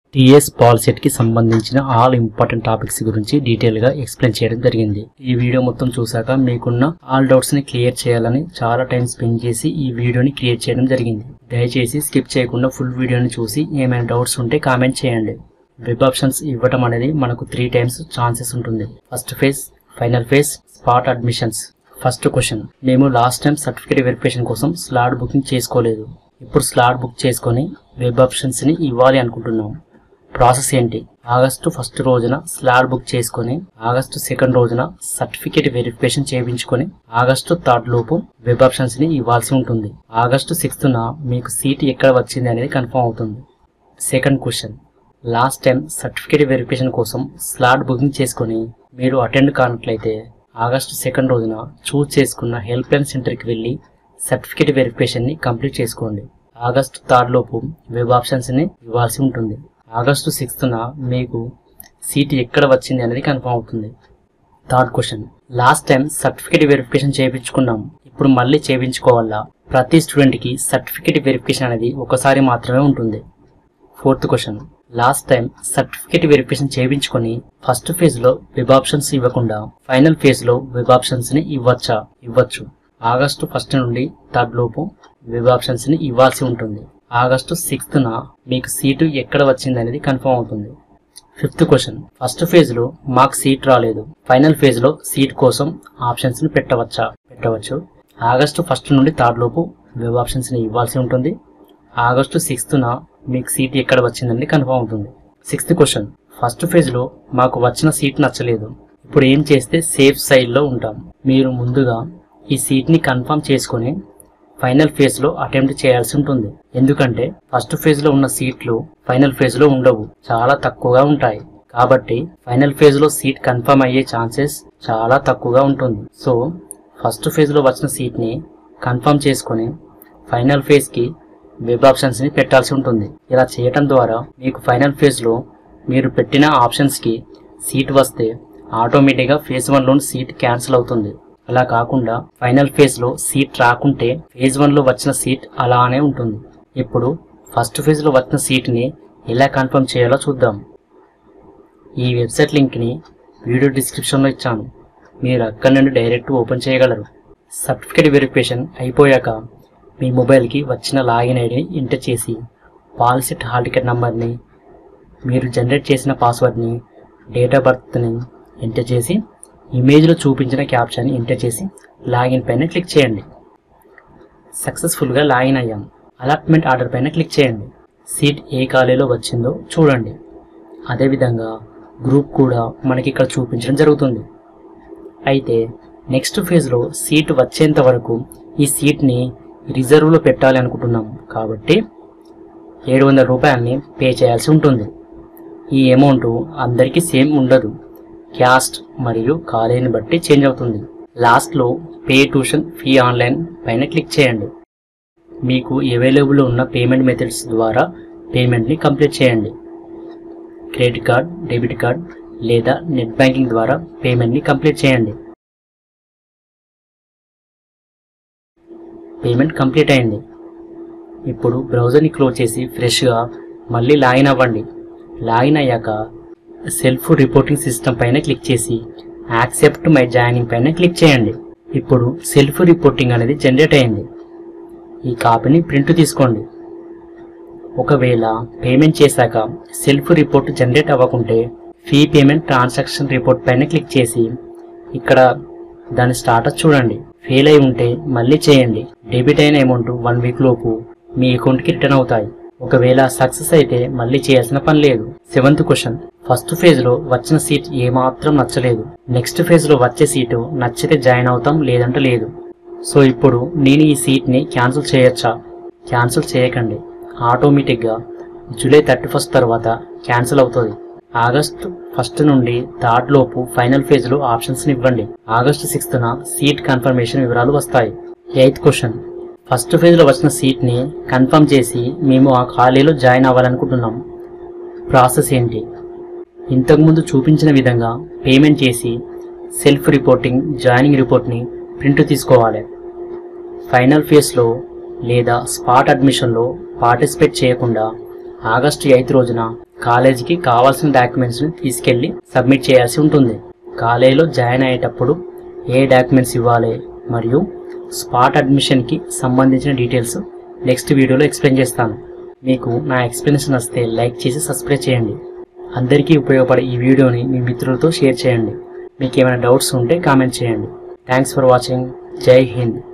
TS పాల్సెట్ కి సంబంధించిన ఆల్ ఇంపార్టెంట్ టాపిక్స్ గురించి డీటెయిల్ గా ఎక్స్ప్లెయిన్ చేయడం జరిగింది ఈ వీడియో మొత్తం చూసాక మీకున్న ఆల్ డౌట్స్ ని క్లియర్ చేయాలని చాలా టైం స్పెండ్ చేసి ఈ వీడియోని క్రియేట్ చేయడం జరిగింది దయచేసి స్కిప్ చేయకుండా ఫుల్ వీడియోని చూసి ఏమైనా డౌట్స్ ఉంటే కామెంట్ చేయండి వెబ్ ఆప్షన్స్ ఇవ్వటం అనేది మనకు త్రీ టైమ్స్ ఛాన్సెస్ ఉంటుంది first phase final phase spot admissions first question మేము లాస్ట్ టైం సర్టిఫికేట్ వెరిఫికేషన్ కోసం స్లాట్ బుకింగ్ చేసుకోలేదు ఇప్పుడు స్లాట్ బుక్ చేసుకొని వెబ్ ఆప్షన్స్ ని ఇవ్వాలి అనుకుంటున్నాం ప్రాసెస్ ఏంటి ఆగస్టు ఫస్ట్ రోజున స్లాట్ బుక్ చేసుకొని ఆగస్టు సెకండ్ రోజున సర్టిఫికేట్ వెరిఫికేషన్ చేయించుకొని ఆగస్టు థర్డ్ లోపు వెబ్ ఆప్షన్స్ ని ఇవ్వాల్సి ఉంటుంది ఆగస్టు సిక్స్త్న మీకు సీట్ ఎక్కడ వచ్చింది అనేది కన్ఫర్మ్ అవుతుంది second question last time certificate verification కోసం స్లాట్ బుకింగ్ చేసుకొని మీరు అటెండ్ కానట్లయితే ఆగస్టు సెకండ్ రోజున చూస్ చేసుకున్న హెల్ప్ లైన్ సెంటర్కి వెళ్ళి సర్టిఫికేట్ వెరిఫికేషన్ని కంప్లీట్ చేసుకోండి ఆగస్టు థర్డ్ లోపు వెబ్ ఆప్షన్స్ని ఇవ్వాల్సి ఉంటుంది ఆగస్టు సిక్స్త్న మీకు సీట్ ఎక్కడ వచ్చింది అనేది కన్ఫర్మ్ అవుతుంది third question last time certificate verification చేయించుకున్నాం ఇప్పుడు మళ్ళీ చేయించుకోవాలా ప్రతి స్టూడెంట్కి సర్టిఫికేట్ వెరిఫికేషన్ అనేది ఒకసారి మాత్రమే ఉంటుంది fourth question last time certificate verification చేయించుకొని ఫస్ట్ ఫేజ్ లో వెబ్ ఆప్షన్స్ ఇవ్వకుండా ఫైనల్ ఫేజ్ లో వెబ్ ఆప్షన్స్ ని ఇవ్వచ్చా ఇవ్వచ్చు ఆగస్టు ఫస్ట్ నుండి థర్డ్ లోపు వెబ్ ఆప్షన్స్ ని ఇవ్వాల్సి ఉంటుంది ఆగస్టు సిక్స్త్ న మీకు సీటు ఎక్కడ వచ్చింది అనేది కన్ఫర్మ్ అవుతుంది ఫిఫ్త్ క్వశ్చన్ ఫస్ట్ ఫేజ్ లో మాకు సీట్ రాలేదు ఫైనల్ ఫేజ్ లో సీట్ కోసం ఆప్షన్స్ ని పెట్టవచ్చా పెట్టవచ్చు ఆగస్టు ఫస్ట్ నుండి థర్డ్ లోపు వెబ్ ఆప్షన్స్ ని ఇవ్వాల్సి ఉంటుంది ఆగస్టు సిక్స్త్న మీకు సీట్ ఎక్కడ వచ్చిందని కన్ఫర్మ్ అవుతుంది సిక్స్త్ క్వశ్చన్ ఫస్ట్ ఫేజ్లో మాకు వచ్చిన సీట్ నచ్చలేదు ఇప్పుడు ఏం చేస్తే సేఫ్ సైడ్లో ఉంటాం మీరు ముందుగా ఈ సీట్ని కన్ఫర్మ్ చేసుకొని ఫైనల్ ఫేజ్లో అటెంప్ట్ చేయాల్సి ఉంటుంది ఎందుకంటే ఫస్ట్ ఫేజ్లో ఉన్న సీట్లు ఫైనల్ ఫేజ్లో ఉండవు చాలా తక్కువగా ఉంటాయి కాబట్టి ఫైనల్ ఫేజ్లో సీట్ కన్ఫర్మ్ అయ్యే ఛాన్సెస్ చాలా తక్కువగా ఉంటుంది సో ఫస్ట్ ఫేజ్లో వచ్చిన సీట్ని కన్ఫర్మ్ చేసుకొని ఫైనల్ ఫేజ్కి వెబ్ ఆప్షన్స్ ని పెట్టాల్సి ఉంటుంది ఇలా చేయటం ద్వారా మీకు ఫైనల్ ఫేజ్ లో మీరు పెట్టిన ఆప్షన్స్ కి సీట్ వస్తే ఆటోమేటిక్గా ఫేజ్ వన్ లోని సీట్ క్యాన్సిల్ అవుతుంది అలా కాకుండా ఫైనల్ ఫేజ్ లో సీట్ రాకుంటే ఫేజ్ వన్ లో వచ్చిన సీట్ అలానే ఉంటుంది ఇప్పుడు ఫస్ట్ ఫేజ్ లో వచ్చిన సీట్ ని ఎలా కన్ఫర్మ్ చేయాలో చూద్దాం ఈ వెబ్సైట్ లింక్ ని వీడియో డిస్క్రిప్షన్ లో ఇచ్చాను మీరు అక్కడి నుండి డైరెక్ట్ ఓపెన్ చేయగలరు సర్టిఫికేట్ వెరిఫికేషన్ అయిపోయాక మీ మొబైల్కి వచ్చిన లాగిన్ ఐడిని ఎంటర్ చేసి పాలసీట్ హాల్ టికెట్ నంబర్ని మీరు జనరేట్ చేసిన పాస్వర్డ్ని డేట్ ఆఫ్ బర్త్ని ఎంటర్ చేసి ఇమేజ్లో చూపించిన క్యాప్షన్ని ఎంటర్ చేసి లాగిన్ పైన క్లిక్ చేయండి సక్సెస్ఫుల్గా లాగిన్ అయ్యాం అలాట్మెంట్ ఆర్డర్ పైన క్లిక్ చేయండి సీట్ ఏ ఖాళీలో వచ్చిందో చూడండి అదేవిధంగా గ్రూప్ కూడా మనకి ఇక్కడ చూపించడం జరుగుతుంది అయితే నెక్స్ట్ ఫేజ్లో సీట్ వచ్చేంత వరకు ఈ సీట్ని రిజర్వ్లో పెట్టాలి అనుకుంటున్నాం కాబట్టి ఏడు వందల రూపాయలని పే చేయాల్సి ఉంటుంది ఈ అమౌంట్ అందరికీ సేమ్ ఉండదు క్యాస్ట్ మరియు కాలేజీని బట్టి చేంజ్ అవుతుంది లాస్ట్లో పే ట్యూషన్ ఫీ ఆన్లైన్ పైన క్లిక్ చేయండి మీకు అవైలబుల్ ఉన్న పేమెంట్ మెథడ్స్ ద్వారా పేమెంట్ని కంప్లీట్ చేయండి క్రెడిట్ కార్డ్ డెబిట్ కార్డ్ లేదా నెట్ బ్యాంకింగ్ ద్వారా పేమెంట్ని కంప్లీట్ చేయండి పేమెంట్ కంప్లీట్ అయింది ఇప్పుడు బ్రౌజర్ని క్లోజ్ చేసి ఫ్రెష్గా మళ్ళీ లాగిన్ అవ్వండి లాగిన్ అయ్యాక సెల్ఫ్ రిపోర్టింగ్ సిస్టమ్ పైన క్లిక్ చేసి యాక్సెప్ట్ మై జాయినింగ్ పైన క్లిక్ చేయండి ఇప్పుడు సెల్ఫ్ రిపోర్టింగ్ అనేది జనరేట్ అయింది ఈ కాపీని ప్రింట్ తీసుకోండి ఒకవేళ పేమెంట్ చేశాక సెల్ఫ్ రిపోర్ట్ జనరేట్ అవ్వకుంటే ఫీ పేమెంట్ ట్రాన్సాక్షన్ రిపోర్ట్ పైన క్లిక్ చేసి ఇక్కడ దాని స్టాటస్ చూడండి ఫెయిల్ అయి ఉంటే మళ్ళీ చేయండి డెబిట్ అయిన అమౌంట్ వన్ వీక్ లోపు మీ అకౌంట్కి రిటర్న్ అవుతాయి ఒకవేళ సక్సెస్ అయితే మళ్ళీ చేయాల్సిన పని లేదు సెవెంత్ క్వశ్చన్ ఫస్ట్ ఫేజ్ లో వచ్చిన సీట్ ఏమాత్రం నచ్చలేదు నెక్స్ట్ ఫేజ్ లో వచ్చే సీటు నచ్చితే జాయిన్ అవుతాం లేదంటే లేదు సో ఇప్పుడు నేను ఈ సీట్ ని క్యాన్సిల్ చేయొచ్చా క్యాన్సిల్ చేయకండి ఆటోమేటిక్గా జూలై థర్టీ ఫస్ట్ తర్వాత క్యాన్సిల్ అవుతుంది ఆగస్టు ఫస్ట్ నుండి థర్డ్ లోపు ఫైనల్ ఫేజ్ లో ఆప్షన్స్ ఇవ్వండి ఆగస్టు సిక్స్త్ సీట్ కన్ఫర్మేషన్ వివరాలు వస్తాయి ఎయిత్ క్వశ్చన్ ఫస్ట్ ఫేజ్ లో వచ్చిన సీట్ ని కన్ఫర్మ్ చేసి మేము ఆ ఖాళీలో జాయిన్ అవ్వాలనుకుంటున్నాం ప్రాసెస్ ఏంటి ఇంతకుముందు చూపించిన విధంగా పేమెంట్ చేసి సెల్ఫ్ రిపోర్టింగ్ జాయినింగ్ రిపోర్ట్ని ప్రింట్ తీసుకోవాలి ఫైనల్ ఫేజ్లో లేదా స్పాట్ అడ్మిషన్లో పార్టిసిపేట్ చేయకుండా ఆగస్టు ఎయిత్ రోజున కాలేజీకి కావాల్సిన డాక్యుమెంట్స్ని తీసుకెళ్లి సబ్మిట్ చేయాల్సి ఉంటుంది కాలేజీలో జాయిన్ అయ్యేటప్పుడు ఏ డాక్యుమెంట్స్ ఇవ్వాలి మరియు స్పాట్ అడ్మిషన్కి సంబంధించిన డీటెయిల్స్ నెక్స్ట్ వీడియోలో ఎక్స్ప్లెయిన్ చేస్తాను మీకు నా ఎక్స్ప్లెనేషన్ వస్తే లైక్ చేసి సబ్స్క్రైబ్ చేయండి అందరికీ ఉపయోగపడే ఈ వీడియోని మీ మిత్రులతో షేర్ చేయండి మీకు ఏమైనా డౌట్స్ ఉంటే కామెంట్ చేయండి థ్యాంక్స్ ఫర్ వాచింగ్ జై హింద్